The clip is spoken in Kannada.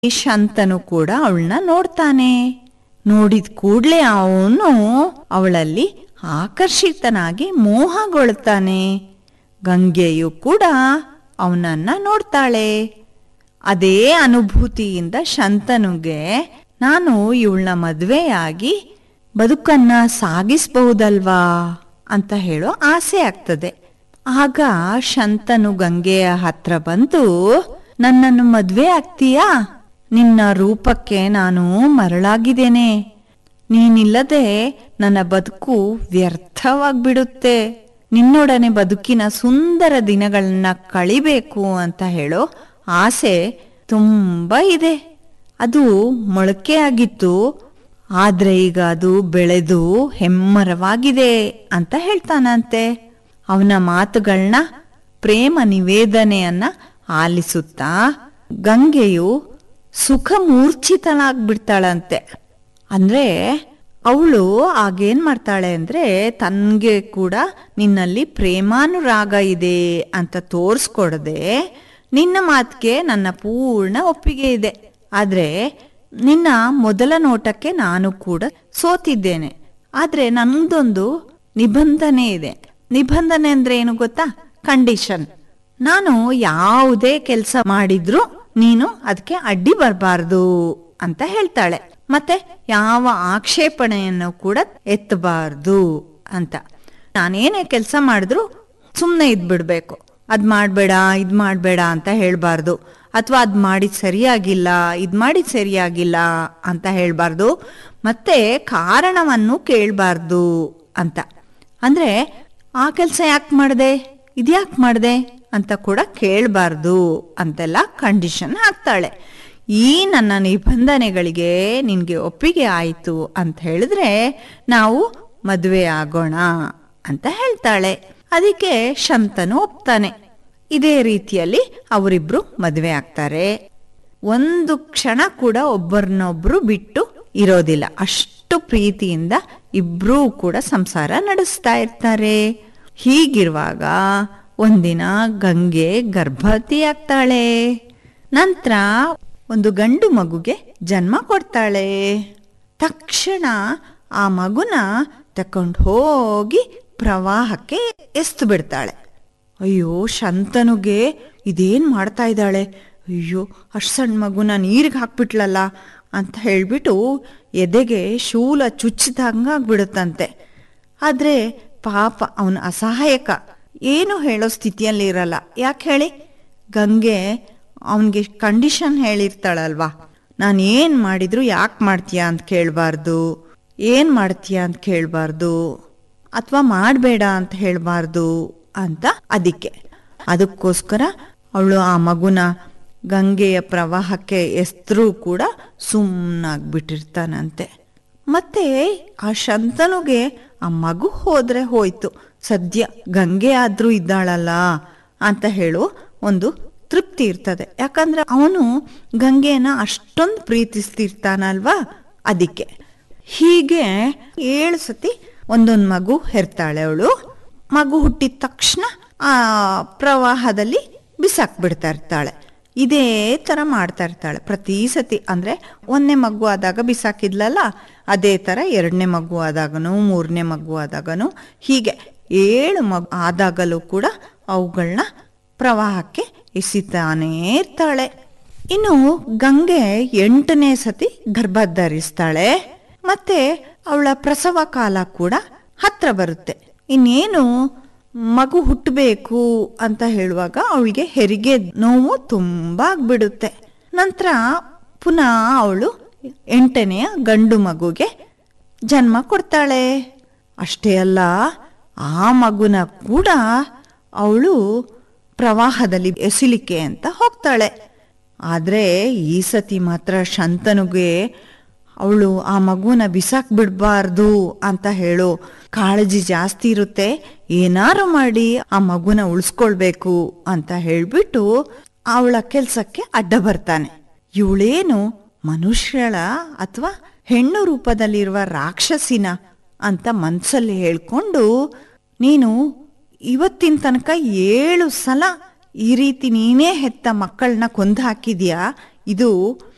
ಶಂತನು ಕೂಡ ಅವಳನ್ನ ನೋಡ್ತಾನೆ ನೋಡಿದ ಕೂಡ್ಲೆ ಅವನು ಅವಳಲ್ಲಿ ಆಕರ್ಷಿತನಾಗಿ ಮೋಹಗೊಳ್ತಾನೆ ಗಂಗೆಯು ಕೂಡ ಅವನನ್ನ ನೋಡ್ತಾಳೆ ಅದೇ ಅನುಭೂತಿಯಿಂದ ಶಂತನುಗೆ ನಾನು ಇವಳನ್ನ ಮದುವೆಯಾಗಿ ಬದುಕನ್ನ ಸಾಗಿಸಬಹುದಲ್ವಾ ಅಂತ ಹೇಳೋ ಆಸೆ ಆಗ್ತದೆ ಆಗ ಶಂತನು ಗಂಗೆಯ ಹತ್ರ ಬಂದು ನನ್ನನ್ನು ಮದ್ವೆ ಆಗ್ತೀಯಾ ನಿನ್ನ ರೂಪಕ್ಕೆ ನಾನು ಮರಳಾಗಿದ್ದೇನೆ ನೀನಿಲ್ಲದೆ ನನ್ನ ಬದುಕು ವ್ಯರ್ಥವಾಗ್ಬಿಡುತ್ತೆ ನಿನ್ನೊಡನೆ ಬದುಕಿನ ಸುಂದರ ದಿನಗಳನ್ನ ಕಳಿಬೇಕು ಅಂತ ಹೇಳೋ ಆಸೆ ತುಂಬಾ ಇದೆ ಅದು ಮೊಳಕೆ ಆಗಿತ್ತು ಆದ್ರೆ ಈಗ ಅದು ಬೆಳೆದು ಹೆಮ್ಮರವಾಗಿದೆ ಅಂತ ಹೇಳ್ತಾನಂತೆ ಅವನ ಮಾತುಗಳನ್ನ ಪ್ರೇಮ ನಿವೇದನೆಯನ್ನ ಆಲಿಸುತ್ತಾ ಗಂಗೆಯು ಸುಖ ಮೂರ್ಛಿತಳಾಗ್ಬಿಡ್ತಾಳಂತೆ ಅಂದ್ರೆ ಅವಳು ಆಗೇನ್ ಮಾಡ್ತಾಳೆ ಅಂದ್ರೆ ತನ್ಗೆ ಕೂಡ ನಿನ್ನಲ್ಲಿ ಪ್ರೇಮಾನುರಾಗ ಇದೆ ಅಂತ ತೋರ್ಸ್ಕೊಡದೆ ನಿನ್ನ ಮಾತಿಗೆ ನನ್ನ ಪೂರ್ಣ ಒಪ್ಪಿಗೆ ಇದೆ ಆದ್ರೆ ನಿನ್ನ ಮೊದಲ ನೋಟಕ್ಕೆ ನಾನು ಕೂಡ ಸೋತಿದ್ದೇನೆ ಆದ್ರೆ ನಂದೊಂದು ನಿಬಂಧನೆ ಇದೆ ನಿಬಂಧನೆ ಅಂದ್ರೆ ಏನು ಗೊತ್ತಾ ಕಂಡೀಷನ್ ನಾನು ಯಾವುದೇ ಕೆಲಸ ಮಾಡಿದ್ರು ನೀನು ಅದಕ್ಕೆ ಅಡ್ಡಿ ಬರಬಾರ್ದು ಅಂತ ಹೇಳ್ತಾಳೆ ಮತ್ತೆ ಯಾವ ಆಕ್ಷೇಪಣೆಯನ್ನು ಕೂಡ ಎತ್ತಬಾರ್ದು ಅಂತ ನಾನೇನೇ ಕೆಲಸ ಮಾಡಿದ್ರು ಸುಮ್ಮನೆ ಇದ್ಬಿಡ್ಬೇಕು ಅದ್ ಮಾಡಬೇಡ ಇದ್ ಮಾಡಬೇಡ ಅಂತ ಹೇಳ್ಬಾರ್ದು ಅಥವಾ ಅದ್ ಮಾಡಿದ್ ಸರಿಯಾಗಿಲ್ಲ ಇದ್ ಮಾಡಿದ್ ಸರಿಯಾಗಿಲ್ಲ ಅಂತ ಹೇಳ್ಬಾರ್ದು ಮತ್ತೆ ಕಾರಣವನ್ನು ಕೇಳಬಾರ್ದು ಅಂತ ಅಂದ್ರೆ ಆ ಕೆಲಸ ಯಾಕೆ ಮಾಡಿದೆ ಇದ್ಯಾಕೆ ಮಾಡಿದೆ ಅಂತ ಕೂಡ ಕೇಳಬಾರ್ದು ಅಂತೆಲ್ಲ ಕಂಡೀಷನ್ ಹಾಕ್ತಾಳೆ ಈ ನನ್ನ ನಿಬಂಧನೆಗಳಿಗೆ ನಿನ್ಗೆ ಒಪ್ಪಿಗೆ ಆಯಿತು ಅಂತ ಹೇಳಿದ್ರೆ ನಾವು ಮದುವೆ ಆಗೋಣ ಅಂತ ಹೇಳ್ತಾಳೆ ಅದಕ್ಕೆ ಶಂತನು ಒಪ್ತಾನೆ ಇದೇ ರೀತಿಯಲ್ಲಿ ಅವರಿಬ್ರು ಮದುವೆ ಆಗ್ತಾರೆ ಒಂದು ಕ್ಷಣ ಕೂಡ ಒಬ್ಬರನ್ನೊಬ್ರು ಬಿಟ್ಟು ಇರೋದಿಲ್ಲ ಅಷ್ಟು ಪ್ರೀತಿಯಿಂದ ಇಬ್ರೂ ಕೂಡ ಸಂಸಾರ ನಡೆಸ್ತಾ ಇರ್ತಾರೆ ಹೀಗಿರುವಾಗ ಒಂದಿನ ಗಂಗೆ ಗರ್ಭವತಿ ಆಗ್ತಾಳೆ ನಂತರ ಒಂದು ಗಂಡು ಮಗುಗೆ ಜನ್ಮ ಕೊಡ್ತಾಳೆ ತಕ್ಷಣ ಆ ಮಗುನ ತಕೊಂಡು ಹೋಗಿ ಪ್ರವಾಹಕ್ಕೆ ಎಸ್ತು ಬಿಡ್ತಾಳೆ ಅಯ್ಯೋ ಶಂತನುಗೆ ಇದೇನ್ ಮಾಡ್ತಾ ಇದ್ದಾಳೆ ಅಯ್ಯೋ ಅಷ್ಟು ಸಣ್ಣ ಮಗುನ ನೀರಿಗೆ ಹಾಕ್ಬಿಟ್ಲಲ್ಲ ಅಂತ ಹೇಳ್ಬಿಟ್ಟು ಎದೆಗೆ ಶೂಲ ಚುಚ್ಚಿದಂಗಾಗ್ಬಿಡುತ್ತಂತೆ ಆದ್ರೆ ಪಾಪ ಅವನ ಅಸಹಾಯಕ ಏನು ಹೇಳೋ ಸ್ಥಿತಿಯಲ್ಲಿ ಇರಲ್ಲ ಯಾಕೆ ಹೇಳಿ ಗಂಗೆ ಅವನಿಗೆ ಕಂಡೀಷನ್ ಹೇಳಿರ್ತಾಳಲ್ವಾ ನಾನು ಏನು ಮಾಡಿದ್ರು ಯಾಕೆ ಮಾಡ್ತೀಯಾ ಅಂತ ಕೇಳಬಾರ್ದು ಏನು ಮಾಡ್ತೀಯಾ ಅಂತ ಕೇಳಬಾರ್ದು ಅಥವಾ ಮಾಡಬೇಡ ಅಂತ ಹೇಳಬಾರ್ದು ಅಂತ ಅದಕ್ಕೆ ಅದಕ್ಕೋಸ್ಕರ ಅವಳು ಆ ಮಗುನ ಗಂಗೆಯ ಪ್ರವಾಹಕ್ಕೆ ಎಸ್ತರೂ ಕೂಡ ಸುಮ್ಮನಾಗ್ಬಿಟ್ಟಿರ್ತಾನಂತೆ ಮತ್ತೆ ಆ ಶಂತನುಗೆ ಆ ಮಗು ಹೋದ್ರೆ ಹೋಯ್ತು ಸದ್ಯ ಗಂಗೆ ಆದ್ರೂ ಇದ್ದಾಳಲ್ಲ ಅಂತ ಹೇಳು ಒಂದು ತೃಪ್ತಿ ಇರ್ತದೆ ಯಾಕಂದ್ರೆ ಅವನು ಗಂಗೆನ ಅಷ್ಟೊಂದು ಪ್ರೀತಿಸ್ತಿರ್ತಾನಲ್ವಾ ಅದಕ್ಕೆ ಹೀಗೆ ಏಳು ಸತಿ ಒಂದೊಂದು ಮಗು ಹೆರ್ತಾಳೆ ಅವಳು ಮಗು ಹುಟ್ಟಿದ ತಕ್ಷಣ ಆ ಪ್ರವಾಹದಲ್ಲಿ ಬಿಸಾಕ್ಬಿಡ್ತಾ ಇರ್ತಾಳೆ ಇದೇ ತರ ಮಾಡ್ತಾ ಇರ್ತಾಳೆ ಪ್ರತಿ ಸತಿ ಅಂದ್ರೆ ಒಂದನೇ ಮಗು ಆದಾಗ ಬಿಸಾಕಿದ್ಲಲ್ಲ ಅದೇ ತರ ಎರಡನೇ ಮಗು ಆದಾಗನು ಮೂರನೇ ಮಗು ಆದಾಗನು ಹೀಗೆ ಏಳು ಮಗು ಆದಾಗಲೂ ಕೂಡ ಅವುಗಳನ್ನ ಪ್ರವಾಹಕ್ಕೆ ಎಸಿತಾನೇ ಇರ್ತಾಳೆ ಇನ್ನು ಗಂಗೆ ಎಂಟನೇ ಸತಿ ಗರ್ಭ ಧರಿಸ್ತಾಳೆ ಮತ್ತೆ ಅವಳ ಪ್ರಸವ ಕಾಲ ಕೂಡ ಹತ್ರ ಬರುತ್ತೆ ಇನ್ನೇನು ಮಗು ಹುಟ್ಟಬೇಕು ಅಂತ ಹೇಳುವಾಗ ಅವಳಿಗೆ ಹೆರಿಗೆ ನೋವು ತುಂಬಾ ಆಗ್ಬಿಡುತ್ತೆ ನಂತರ ಪುನಃ ಅವಳು ಎಂಟನೆಯ ಗಂಡು ಮಗುಗೆ ಜನ್ಮ ಕೊಡ್ತಾಳೆ ಅಷ್ಟೇ ಅಲ್ಲ ಆ ಮಗುನ ಕೂಡ ಅವಳು ಪ್ರವಾಹದಲ್ಲಿ ಎಸಿಲಿಕ್ಕೆ ಅಂತ ಹೋಗ್ತಾಳೆ ಆದ್ರೆ ಈ ಸತಿ ಮಾತ್ರ ಶಂತನುಗೆ ಅವಳು ಆ ಮಗುನ ಬಿಸಾಕ್ ಬಿಡ್ಬಾರ್ದು ಅಂತ ಹೇಳು ಕಾಳಜಿ ಜಾಸ್ತಿ ಇರುತ್ತೆ ಏನಾರು ಮಾಡಿ ಆ ಮಗುನ ಉಳಿಸ್ಕೊಳ್ಬೇಕು ಅಂತ ಹೇಳ್ಬಿಟ್ಟು ಅವಳ ಕೆಲ್ಸಕ್ಕೆ ಅಡ್ಡ ಬರ್ತಾನೆ ಇವಳೇನು ಮನುಷ್ಯಳ ಅಥವಾ ಹೆಣ್ಣು ರೂಪದಲ್ಲಿರುವ ರಾಕ್ಷಸಿನ ಅಂತ ಮನ್ಸಲ್ಲಿ ಹೇಳ್ಕೊಂಡು ನೀನು ಇವತ್ತಿನ ತನಕ ಏಳು ಸಲ ಈ ರೀತಿ ನೀನೇ ಹೆತ್ತ ಮಕ್ಕಳನ್ನ ಕೊಂದು ಹಾಕಿದ್ಯಾ ಇದು